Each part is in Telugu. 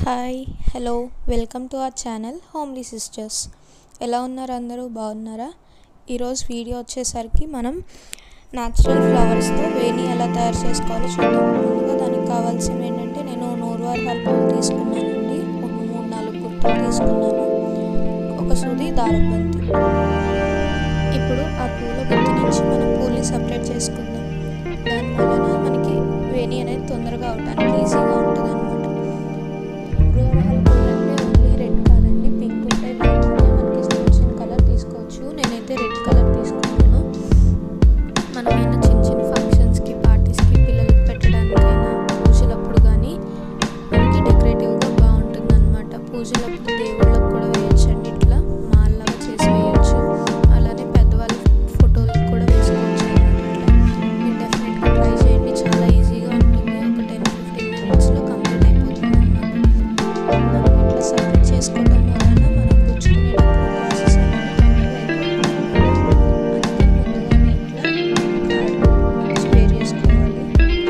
hi hello welcome to our channel homely sisters ఎలా ఉన్నారు అందరూ బాగున్నారా ఈరోజు వీడియో వచ్చేసరికి మనం న్యాచురల్ ఫ్లవర్స్తో వేణి ఎలా తయారు చేసుకోవాలో చూద్దాం ముందుగా దానికి కావాల్సినవి ఏంటంటే నేను నూరువారి హల్పలు తీసుకున్నానండి ఒక మూడు నాలుగు గుర్తులు తీసుకున్నాను ఒక సూది దారబంతి ఇప్పుడు ఆ పూల గుత్తి నుంచి మనం పూల్ని సపరేట్ చేసుకుందాం దానివలన మనకి వేణి అనేది తొందరగా అవడానికి ఈజీగా ఉంటుంది అనమాట గోరహల్ పూలు అంటే ఓన్లీ రెడ్ కాదండి పింక్ ఉంటాయి వైట్ ఉంటాయి మనకి ఇష్టం వచ్చిన కలర్ తీసుకోవచ్చు నేనైతే రెడ్ కలర్ తీసుకున్నాను మనం ఏమైనా చిన్న చిన్న ఫంక్షన్స్కి పార్టీస్కి పిల్లలకి పెట్టడానికైనా పూజలప్పుడు కానీ మనకి డెకరేటివ్గా బాగుంటుంది అనమాట పూజలప్పుడు దేవుళ్ళకి కూడా వేయచ్చండి ఇట్లా మాల్లాగా చేసి వేయచ్చు అలానే పెద్దవాళ్ళ ఫోటోలకు కూడా వేసుకోవచ్చు అనమాట మీరు డెఫినెట్గా ట్రై చేయండి చాలా ఈజీగా ఉంటుంది ఒక టెన్ ఫిఫ్టీన్ మినిట్స్లో కంప్లీట్ అయిపోతుంది అనమాట మనం ఇట్లా సపరేట్ చేసుకోవడం వలన మనం గుచ్చుకునేటప్పుడు ప్రాసెస్ అనేది తొందరగా అయిపోతుంది అందుకని ముందుగానే ఇట్లా స్ప్రే చేసుకోవాలి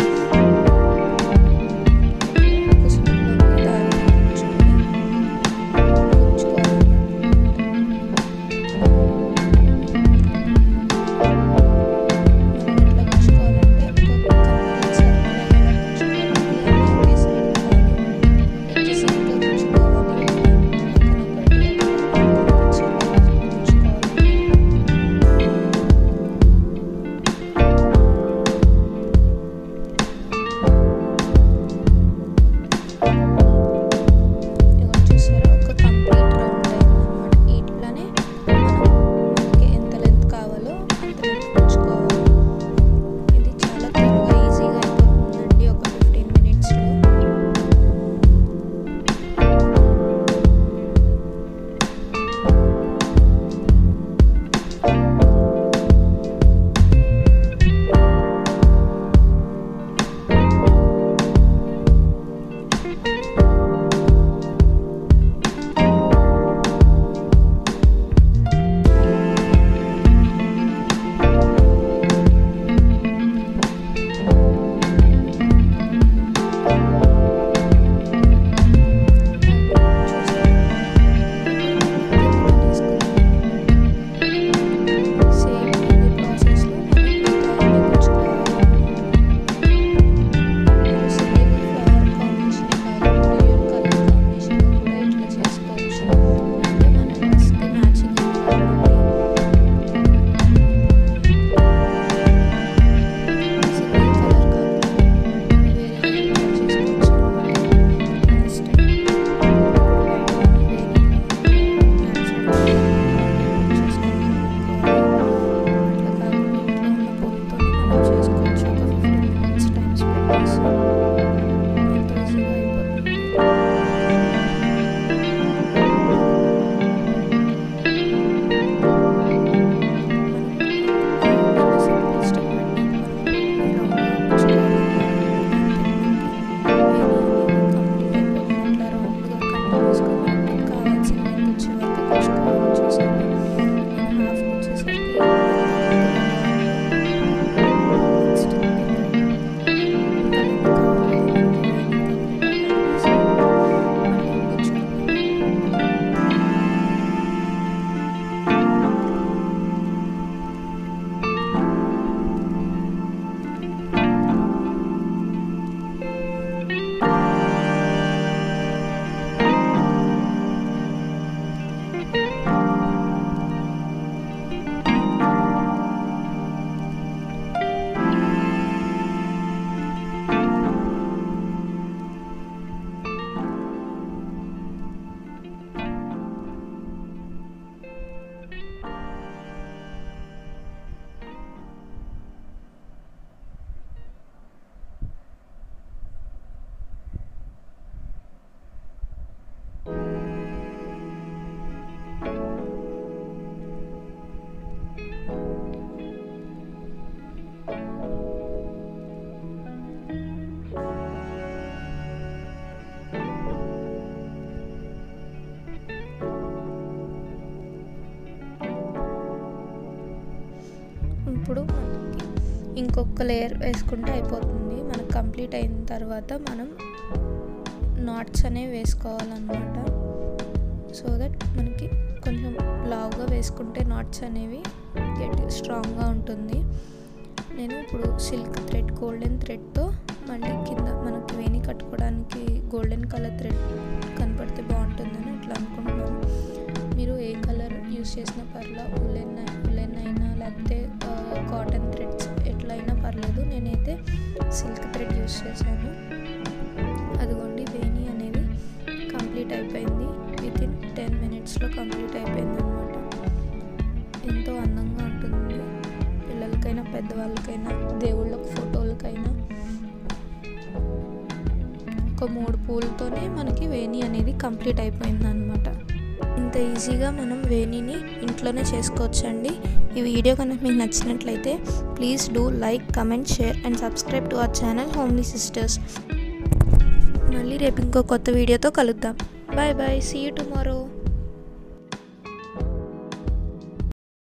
ఒక స్పూన్లోకి దారి గుచ్చుకొని గుచ్చుకోవాలి మనం ఎట్లా గుచ్చుకోవాలంటే ఒక కంప్లీట్ సర్కిల్ అయ్యేలా గుచ్చుకోవాలి అన్నీ ఒకే సైడ్ కాదు ఎడ్జెసెంట్గా గుచ్చుకోవాలి పక్కన ఒకటి గుచ్చుకోవాలి ఇదిగో చూసారా ఒక కంప్లీట్ రౌండ్ అయిందనమాట ఇట్లానే మనం మనకి ఎంత లెంత్ కావాలో అంత లెంత్ గుచ్చుకోవాలి ఇది చాలా త్వరగా ఈజీగా అయిపోతుందండి ఒక ఫిఫ్టీన్ మినిట్స్లో సేమ్ ఇదే ప్రాసెస్లో మనం మిగతావన్నీ గుచ్చుకోవాలి సింగిల్ ఫ్లవర్ కాంబినేషన్ కాదు డ్యూయల్ కలర్ కాంబినేషన్లో కూడా ఇట్లా చేసుకోవచ్చు అంటే మన డ్రెస్కి మ్యాచింగ్ కాబట్టి సింగిల్ కలర్ కాకుండా వేరే కలర్ చేసుకోవచ్చు మన ఇష్టం ఇప్పుడు బయట మనం వేరే న్యాచురల్ అట్లా కాకుండా ఇంట్లో ఉన్న పూలతో మనం చేసుకోవచ్చు ఒక ఫిఫ్టీన్ మినిట్స్ టైం స్పెండ్ చేసి ఎంతో ఈజీగా అయిపోతుంది ఇప్పుడు మనకి ఇంకొక లేయర్ వేసుకుంటే అయిపోతుంది మనకు కంప్లీట్ అయిన తర్వాత మనం నాట్స్ అనేవి వేసుకోవాలన్నమాట సో దట్ మనకి కొంచెం లావుగా వేసుకుంటే నాట్స్ అనేవి గట్టి స్ట్రాంగ్గా ఉంటుంది నేను ఇప్పుడు సిల్క్ థ్రెడ్ గోల్డెన్ థ్రెడ్తో మళ్ళీ కింద మనకి వేణి కట్టుకోవడానికి గోల్డెన్ కలర్ థ్రెడ్ కనపడితే బాగుంటుందని ఇట్లా అనుకుంటున్నాను మీరు ఏ కలర్ యూస్ చేసినా పర్లా ఉలెన్ ఉలెన్ అయినా లేకపోతే కాటన్ థ్రెడ్స్ ఎట్లయినా పర్లేదు నేనైతే సిల్క్ థ్రెడ్ యూస్ చేశాను అదిగోండి వేణి అనేది కంప్లీట్ అయిపోయింది విత్ ఇన్ టెన్ మినిట్స్లో కంప్లీట్ అయిపోయింది అనమాట ఎంతో అందంగా ఉంటుంది పిల్లలకైనా పెద్దవాళ్ళకైనా దేవుళ్ళకి ఫోటోలకైనా ఒక మూడు పూలతోనే మనకి వేణి అనేది కంప్లీట్ అయిపోయింది అనమాట ఇంత ఈజీగా మనం వేణిని ఇంట్లోనే చేసుకోవచ్చండి ఈ వీడియో కనుక మీకు నచ్చినట్లయితే please do like comment share and subscribe to our channel homely sisters మళ్ళీ రేపు ఇంకో కొత్త వీడియోతో కలుద్దాం bye bye see you tomorrow